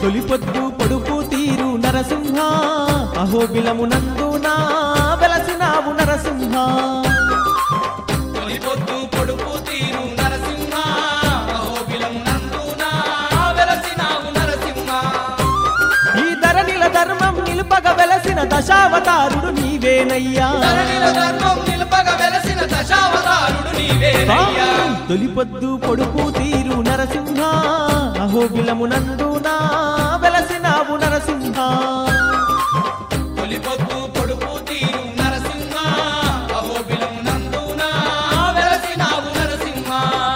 తొలిపొద్దు పొడుపు తీరు నరసింహ అహోబిలమునందునా వెలసినావు నరసింహ తొలి పొద్దు పొడుపు తీరు నరసింహ అహోబిలం నందున వెలసినావు నరసింహ ఈ ధరణిల ధర్మం నిలుపగ వెలసిన దశావతారుడు నీవేనయ్యా ధరణిల ధర్మం నిలపగ వెలసిన దశావతారుడు నీవేనయ్యా తొలిపొద్దు పొడుపు తీరు నరసింహ అహోబిలమునందునా వెలసినావు నరసింహ తొలి పొద్దు పొడుపు తీరు నరసింహ అహోబిలం నందున వెలసినావు నరసింహ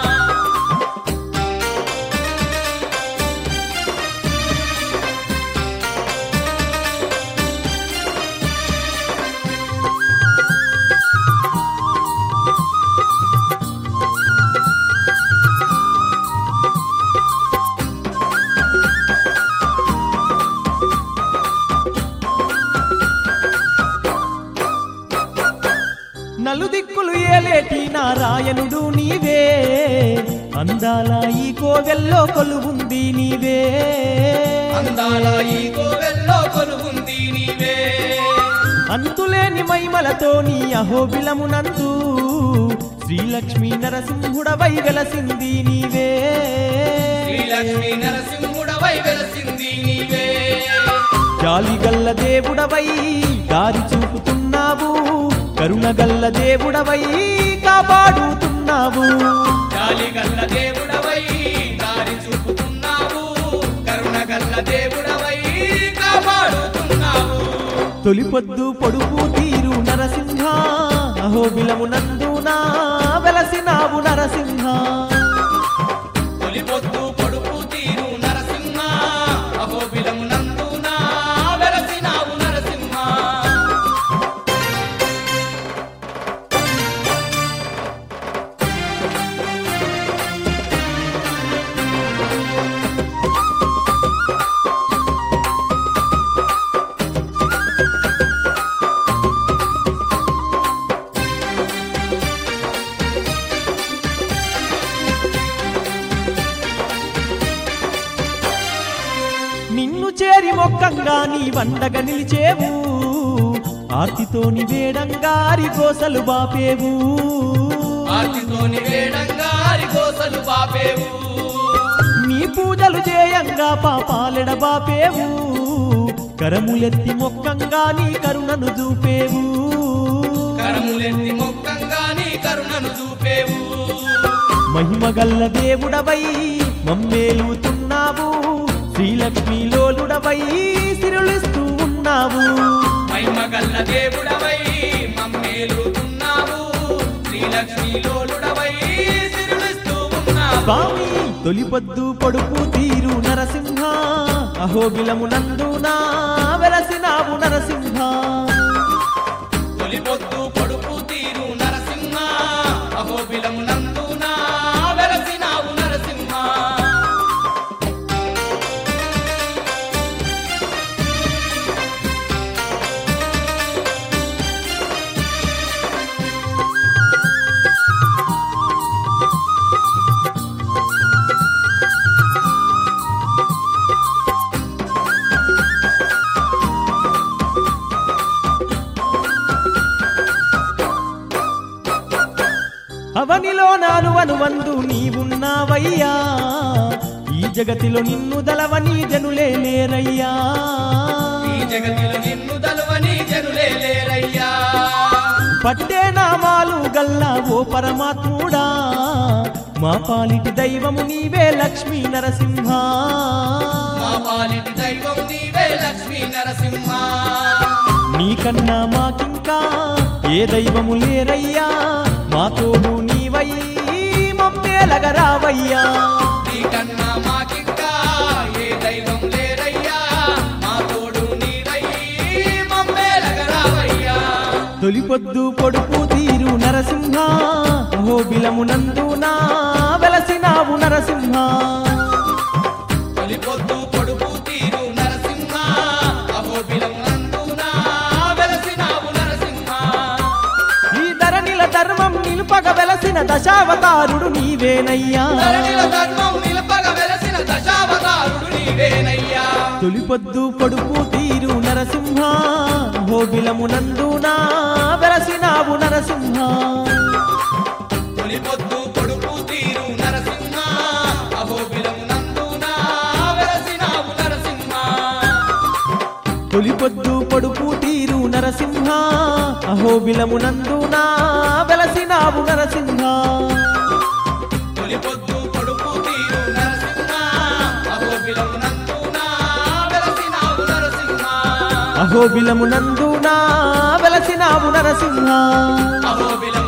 నలుదిక్కులు ఏలేటి నారాయణుడు నీవే అందాల ఈ కోవెల్లో కొలువుంది నీవే అందాల ఈ కోవెల్లో కొలువుంది నీవే అంతులేని మైమలతో నీ అహోబిలమునందు శ్రీలక్ష్మీ నరసింహుడవై వెలసింది నీవే శ్రీలక్ష్మీ నరసింహుడవై వెలసింది నీవే జాలిగల్ల దేవుడవై దారి చూపుతున్నావు కరుణగల్ల దేవుడవై కాపాడుతున్నావు జాలిగల్ల దేవుడవై దారి చూపుతున్నావు కరుణగల్ల దేవుడవై కాపాడుతున్నావు తొలిపొద్దు పొడుపు తీరు నరసింహ అహోబిలమునందునా వెలసినావు నరసింహ తొలి పొద్దు పొడుపు తీరు నరసింహ అహోబిలం నందున వెలసినావు నరసింహ నిన్ను చేరి మొక్కంగా నీ వండగ నిలిచేవు ఆర్తితోని వేడంగా అరికోసలు బాపేవు ఆర్తితోని వేడంగారి కోసలు బాపేవు నీ పూజలు చేయంగా పాపాలెడ బాపేవు కరములెత్తి మొక్కంగా నీ కరుణను చూపేవు కరములెత్తి మొక్కంగా నీ కరుణను చూపేవు మహిమగల్ల దేవుడవై మమ్మేలుతున్నావు శ్రీలక్ష్మీ లోలుడవై సిరులిస్తూ ఉన్నావు మహిమగల్ల దేవుడవై మమ్మేలుతున్నావు శ్రీలక్ష్మీ లోలుడవై సిరులిస్తూ ఉన్నావు స్వామి తొలిపొద్దు పొడుపు తీరు నరసింహ అహోబిలమునందునా వెలసినావు నరసింహ తొలి పొద్దు పొడుపు తీరు నరసింహ అహోబిలము నందున వెలసినావు నరసింహ అవనిలో నాను అనువందు నీవున్నావయ్యా ఈ జగతిలో నిన్ను దలవని జనులే లేరయ్యా ఈ జగతిలో నిన్ను దలువని జనులే లేరయ్యా పట్టే నామాలు గల్లా ఓ పరమాత్ముడా మా పాలిటి దైవము నీవే లక్ష్మీ నరసింహ మా పాలిటి దైవం నీవే లక్ష్మీ నరసింహ నీకన్నా మాకింకా ఏ దైవము లేరయ్యా మా తోడు నీవై మమ్మేలగరావయ్యా నీకన్నా మాకింకా ఏ దైవం లేరయ్యా మా తోడు నీవై మమ్మేలగరావయ్యా తొలిపొద్దు పొడుపు తీరు నరసింహ అహోబిలమునందునా వెలసినావు నరసింహ తొలి పొద్దు పొడుపు తీరు నరసింహ అహోబిలం నందున వెలసినావు నరసింహ ఈ ధరణిల ధర్మం నిలుపగ వెలసిన దశావతారుడు నీవేనయ్యా ధరణిల ధర్మం నిలపగ వెలసిన దశావతారుడు నీవేనయ్యా తొలిపొద్దు పొడుపు తీరు నరసింహ హోబిలమునందునా వెలసినావు నరసింహ తొలిపొద్దు పొడుపు తీరు నరసింహ అహోబిలం నందునా వెలసినావు నరసింహ తొలిపొద్దు పొడుపు తీరు నరసింహ అహోబిలమునందునా వెలసినావు నరసింహ తొలిపొద్దు పొడుపు తీరు నరసింహ అహోబిలం నందునా వెలసినావు నరసింహ అహోబిలమునందునా వెలసినావు నరసింహ అహోబిలం